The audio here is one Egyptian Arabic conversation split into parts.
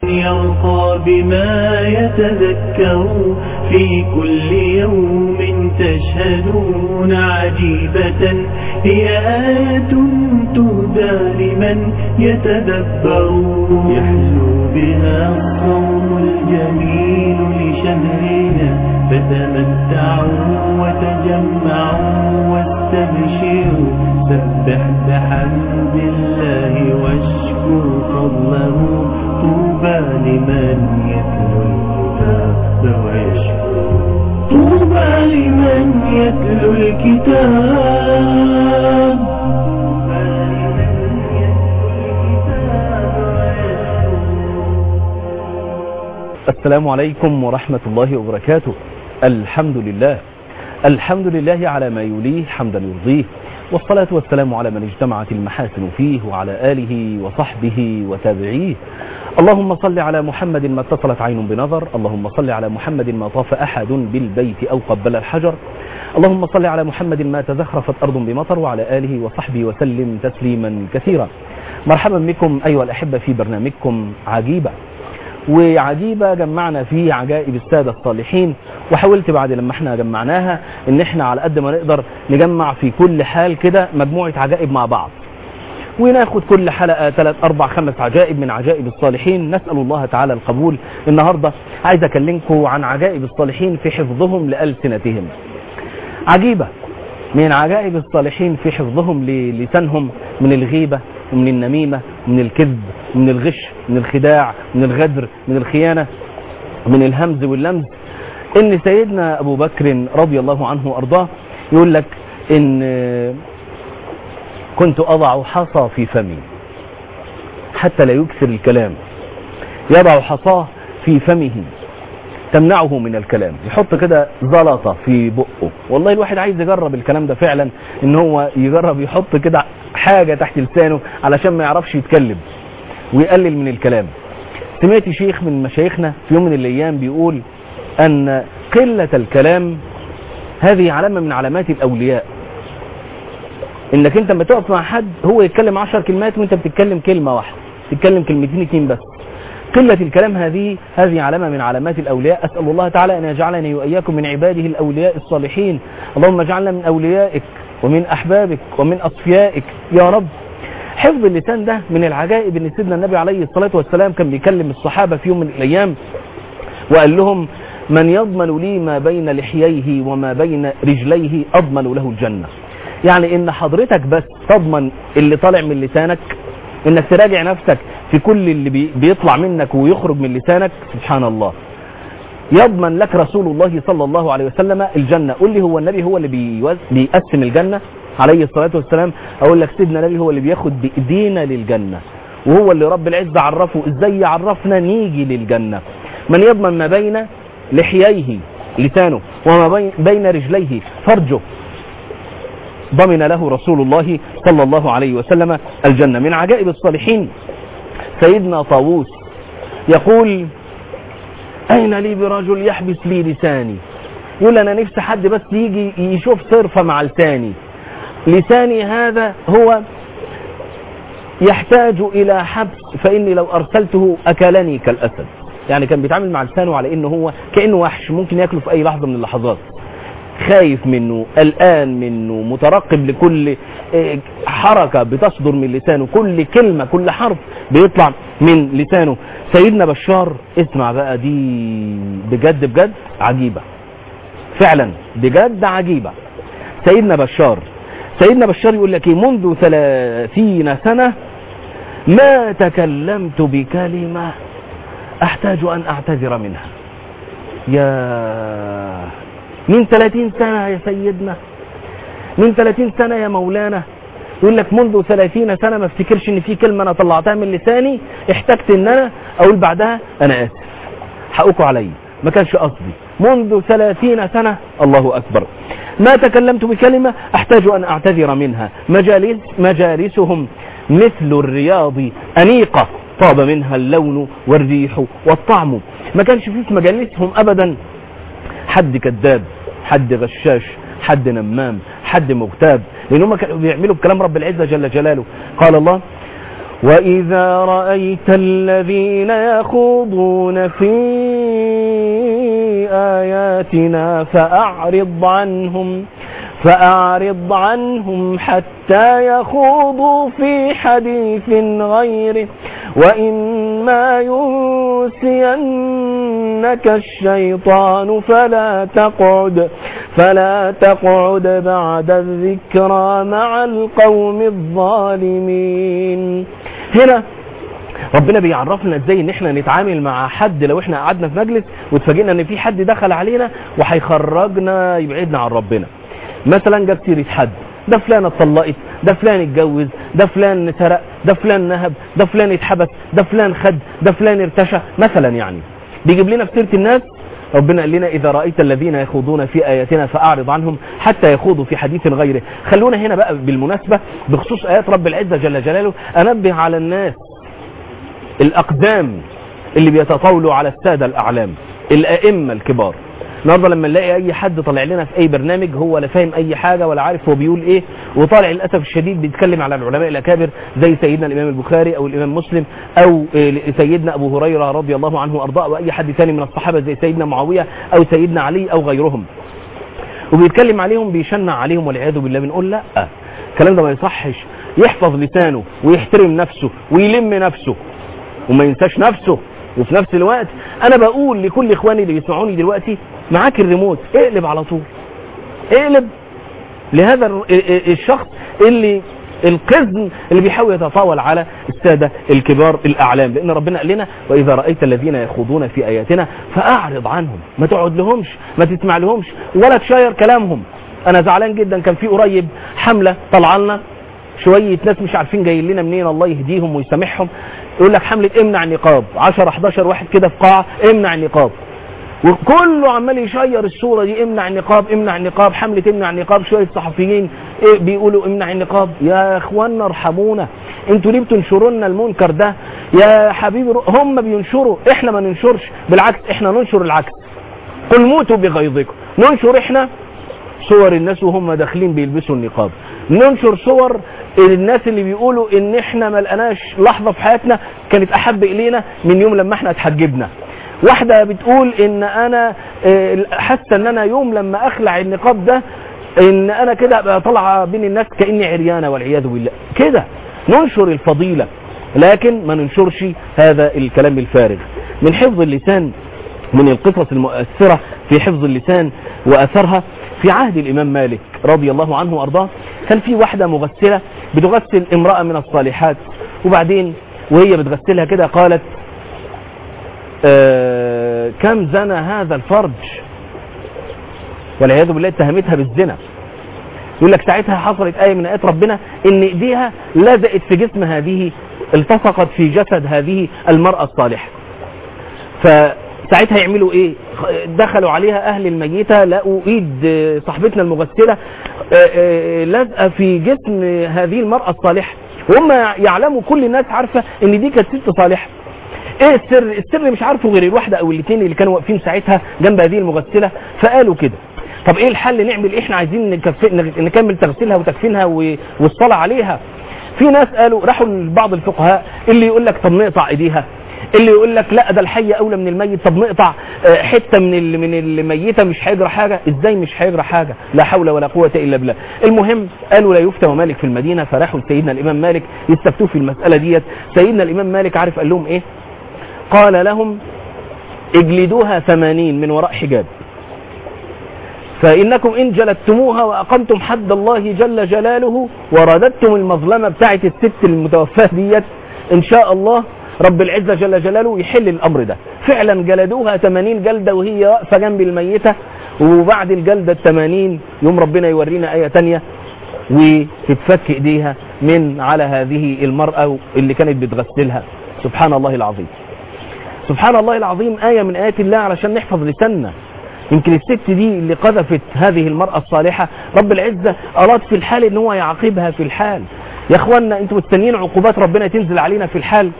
يرقى بما يتذكر في كل يوم تشهدون عجيبة هي آية تهدى لمن يتدبر يحلو بها الصوم الجميل لشهرنا فتمتعوا وتجمعوا واستبشروا سبح بحمد الله واشكر فضله طوبى لمن يتلو الكتاب ويشكر طوبى لمن يتلو الكتاب طوبى لمن يتلو الكتاب ويشكر السلام عليكم ورحمة الله وبركاته الحمد لله الحمد لله على ما يليه حمدا يرضيه والصلاة والسلام على من اجتمعت المحاسن فيه وعلى آله وصحبه وتابعيه اللهم صل على محمد ما اتصلت عين بنظر اللهم صل على محمد ما طاف أحد بالبيت أو قبل الحجر اللهم صل على محمد ما تزخرفت أرض بمطر وعلى آله وصحبه وسلم تسليما كثيرا مرحبا بكم أيها الأحبة في برنامجكم عجيبة وعجيبة جمعنا فيه عجائب السادة الصالحين وحاولت بعد لما احنا جمعناها ان احنا على قد ما نقدر نجمع في كل حال كده مجموعة عجائب مع بعض وناخد كل حلقة ثلاث أربع خمس عجائب من عجائب الصالحين نسأل الله تعالى القبول النهاردة عايز أكلمكم عن عجائب الصالحين في حفظهم لألسنتهم عجيبة من عجائب الصالحين في حفظهم للسانهم من الغيبة ومن النميمة من الكذب من الغش من الخداع من الغدر من الخيانة من الهمز واللمز ان سيدنا ابو بكر رضي الله عنه وارضاه يقول لك ان كنت اضع حصى في فمي حتى لا يكثر الكلام يضع حصاه في فمه تمنعه من الكلام يحط كده زلطة في بقه والله الواحد عايز يجرب الكلام ده فعلا ان هو يجرب يحط كده حاجة تحت لسانه علشان ما يعرفش يتكلم ويقلل من الكلام سمعت شيخ من مشايخنا في يوم من الايام بيقول ان قلة الكلام هذه علامة من علامات الاولياء انك انت لما تقف مع حد هو يتكلم عشر كلمات وانت بتتكلم كلمة واحدة تتكلم كلمتين اتنين بس قلة الكلام هذه هذه علامة من علامات الأولياء أسأل الله تعالى أن يجعلني وإياكم من عباده الأولياء الصالحين اللهم اجعلنا من أوليائك ومن أحبابك ومن أصفيائك يا رب حفظ اللسان ده من العجائب ان سيدنا النبي عليه الصلاة والسلام كان بيكلم الصحابة في يوم من الأيام وقال لهم من يضمن لي ما بين لحييه وما بين رجليه أضمن له الجنة يعني ان حضرتك بس تضمن اللي طالع من لسانك انك تراجع نفسك في كل اللي بي بيطلع منك ويخرج من لسانك سبحان الله يضمن لك رسول الله صلى الله عليه وسلم الجنة قل لي هو النبي هو اللي بيوز... بيقسم الجنة عليه الصلاة والسلام اقول لك سيدنا النبي هو اللي بياخد بايدينا للجنة وهو اللي رب العزة عرفه ازاي يعرفنا نيجي للجنة من يضمن ما بين لحييه لسانه وما بين, بين رجليه فرجه ضمن له رسول الله صلى الله عليه وسلم الجنة من عجائب الصالحين سيدنا طاووس يقول أين لي برجل يحبس لي لساني يقول أنا نفسي حد بس يجي يشوف صرفة مع لساني لساني هذا هو يحتاج إلى حبس فإني لو أرسلته أكلني كالأسد يعني كان بيتعامل مع لسانه على إنه هو كأنه وحش ممكن يأكله في أي لحظة من اللحظات خايف منه قلقان منه مترقب لكل حركة بتصدر من لسانه كل كلمة كل حرف بيطلع من لسانه سيدنا بشار اسمع بقى دي بجد بجد عجيبة فعلا بجد عجيبة سيدنا بشار سيدنا بشار يقول لك منذ ثلاثين سنة ما تكلمت بكلمة احتاج ان اعتذر منها يا من 30 سنة يا سيدنا من 30 سنة يا مولانا يقول لك منذ 30 سنة ما افتكرش ان في كلمة انا طلعتها من لساني احتجت ان انا اقول بعدها انا اسف حقكم علي ما كانش قصدي منذ 30 سنة الله اكبر ما تكلمت بكلمة احتاج ان اعتذر منها مجالس مجالسهم مثل الرياض انيقة طاب منها اللون والريح والطعم ما كانش في مجالسهم ابدا حد كذاب حد غشاش حد نمام حد مغتاب لان هم كانوا بيعملوا بكلام رب العزة جل جلاله قال الله وإذا رأيت الذين يخوضون في آياتنا فأعرض عنهم فأعرض عنهم حتى يخوضوا في حديث غيره وإما ينسينك الشيطان فلا تقعد فلا تقعد بعد الذكرى مع القوم الظالمين هنا ربنا بيعرفنا ازاي ان احنا نتعامل مع حد لو احنا قعدنا في مجلس واتفاجئنا ان في حد دخل علينا وهيخرجنا يبعدنا عن ربنا مثلا جاب سيره حد ده فلان اتطلقت ده فلان اتجوز ده فلان سرق ده فلان نهب ده فلان اتحبس ده فلان خد ده فلان ارتشى مثلا يعني بيجيب لنا في سيره الناس ربنا قال لنا إذا رأيت الذين يخوضون في آياتنا فأعرض عنهم حتى يخوضوا في حديث غيره خلونا هنا بقى بالمناسبة بخصوص آيات رب العزة جل جلاله أنبه على الناس الأقدام اللي بيتطاولوا على السادة الأعلام الأئمة الكبار النهارده لما نلاقي اي حد طالع لنا في اي برنامج هو لا فاهم اي حاجه ولا عارف هو بيقول ايه وطالع للاسف الشديد بيتكلم على العلماء الاكابر زي سيدنا الامام البخاري او الامام مسلم او سيدنا ابو هريره رضي الله عنه وارضاه او اي حد ثاني من الصحابه زي سيدنا معاويه او سيدنا علي او غيرهم وبيتكلم عليهم بيشنع عليهم والعياذ بالله بنقول لا الكلام ده ما يصحش يحفظ لسانه ويحترم نفسه ويلم نفسه وما ينساش نفسه وفي نفس الوقت انا بقول لكل اخواني اللي بيسمعوني دلوقتي معاك الريموت اقلب على طول اقلب لهذا الشخص اللي القزم اللي بيحاول يتطاول على السادة الكبار الأعلام لأن ربنا قال لنا وإذا رأيت الذين يخوضون في آياتنا فأعرض عنهم ما تقعد لهمش ما تسمع لهمش ولا تشاير كلامهم أنا زعلان جدا كان في قريب حملة طلع لنا شوية ناس مش عارفين جايين لنا منين الله يهديهم ويسامحهم يقول لك حملة امنع النقاب 10 11 واحد كده في قاعة امنع النقاب وكله عمال يشير الصورة دي امنع النقاب امنع النقاب حملة امنع النقاب شوية صحفيين ايه بيقولوا امنع النقاب يا اخوانا ارحمونا انتوا ليه بتنشروا لنا المنكر ده يا حبيبي هم بينشروا احنا ما ننشرش بالعكس احنا ننشر العكس قل موتوا بغيظكم ننشر احنا صور الناس وهم داخلين بيلبسوا النقاب ننشر صور الناس اللي بيقولوا ان احنا ما لقناش لحظة في حياتنا كانت احب الينا من يوم لما احنا اتحجبنا واحدة بتقول ان انا حاسة ان انا يوم لما اخلع النقاب ده ان انا كده ابقى طالعة بين الناس كاني عريانة والعياذ بالله كده ننشر الفضيلة لكن ما ننشرش هذا الكلام الفارغ من حفظ اللسان من القصص المؤثرة في حفظ اللسان واثرها في عهد الامام مالك رضي الله عنه وارضاه كان في واحدة مغسلة بتغسل امرأة من الصالحات وبعدين وهي بتغسلها كده قالت آه كم زنى هذا الفرج والعياذ بالله اتهمتها بالزنا يقول لك ساعتها حصلت آية من آيات ربنا ان ايديها لزقت في جسم هذه التصقت في جسد هذه المرأة الصالحة فساعتها يعملوا ايه دخلوا عليها اهل الميتة لقوا ايد صاحبتنا المغسلة لازقة في جسم هذه المرأة الصالحة وهم يعلموا كل الناس عارفة ان دي كانت ست صالحة ايه السر السر مش عارفه غير الواحده او الاثنين اللي كانوا واقفين ساعتها جنب هذه المغسله فقالوا كده طب ايه الحل نعمل ايه احنا عايزين نكف... نكمل تغسيلها وتكفينها و... والصلاه عليها في ناس قالوا راحوا لبعض الفقهاء اللي يقول لك طب نقطع ايديها اللي يقول لك لا ده الحي اولى من الميت طب نقطع حته من ال... من الميته مش هيجرى حاجه ازاي مش هيجرى حاجه لا حول ولا قوه الا بالله المهم قالوا لا يفتى ومالك في المدينه فراحوا لسيدنا الامام مالك يستفتوه في المساله ديت سيدنا الامام مالك عارف قال لهم ايه قال لهم اجلدوها ثمانين من وراء حجاب فإنكم إن جلدتموها وأقمتم حد الله جل جلاله ورددتم المظلمة بتاعت الست المتوفاة ديت إن شاء الله رب العزة جل جلاله يحل الأمر ده فعلا جلدوها 80 جلدة وهي واقفة جنب الميتة وبعد الجلدة الثمانين يوم ربنا يورينا آية تانية وتتفك إيديها من على هذه المرأة اللي كانت بتغسلها سبحان الله العظيم سبحان الله العظيم آية من آيات الله علشان نحفظ لساننا يمكن الست دي اللي قذفت هذه المرأة الصالحة رب العزة أراد في الحال ان هو يعاقبها في الحال يا اخوانا انتوا مستنيين عقوبات ربنا تنزل علينا في الحال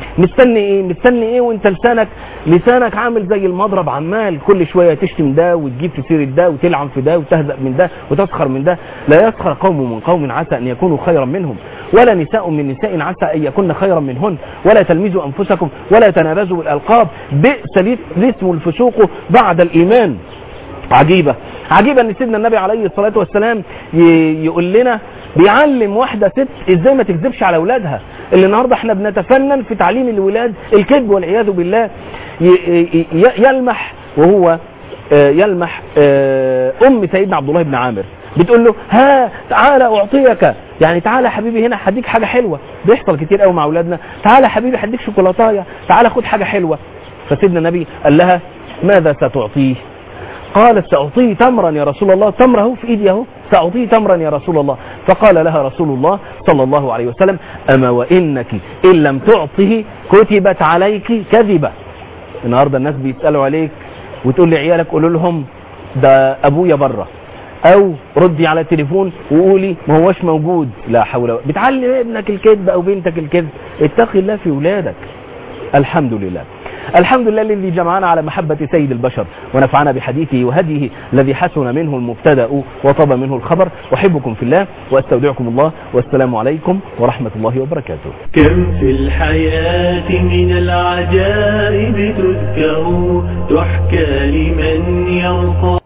مستني ايه مستني ايه وانت لسانك لسانك عامل زي المضرب عمال كل شويه تشتم ده وتجيب في سيره ده وتلعن في ده وتهزأ من ده وتسخر من ده لا يسخر قوم من قوم عسى ان يكونوا خيرا منهم ولا نساء من نساء عسى ان يكن خيرا منهن ولا تلمزوا انفسكم ولا تنابزوا بالالقاب بئس الاسم الفسوق بعد الايمان عجيبة عجيبة ان سيدنا النبي عليه الصلاة والسلام ي- يقول لنا بيعلم واحدة ست ازاي ما تكذبش على اولادها اللي النهاردة احنا بنتفنن في تعليم الولاد الكذب والعياذ بالله ي- ي- ي- يلمح وهو آه، يلمح آه، ام سيدنا عبد الله بن عامر بتقول له ها تعالى اعطيك يعني تعالى يا حبيبي هنا هديك حاجه حلوه بيحصل كتير قوي مع اولادنا تعالى يا حبيبي هديك شوكولاتايه تعالى خد حاجه حلوه فسيدنا النبي قال لها ماذا ستعطيه قالت سأعطيه تمرا يا رسول الله تمر اهو في ايدي اهو سأعطيه تمرا يا رسول الله فقال لها رسول الله صلى الله عليه وسلم أما وإنك إن لم تعطه كتبت عليك كذبة النهاردة الناس بيسألوا عليك وتقول لعيالك قولوا لهم ده أبويا بره أو ردي على التليفون وقولي ما هوش موجود لا حول ولا بتعلم ابنك الكذب أو بنتك الكذب اتقي الله في ولادك الحمد لله الحمد لله الذي جمعنا على محبة سيد البشر ونفعنا بحديثه وهديه الذي حسن منه المبتدأ وطاب منه الخبر أحبكم في الله وأستودعكم الله والسلام عليكم ورحمة الله وبركاته كم في الحياة من العجائب تذكر تحكى لمن يرقى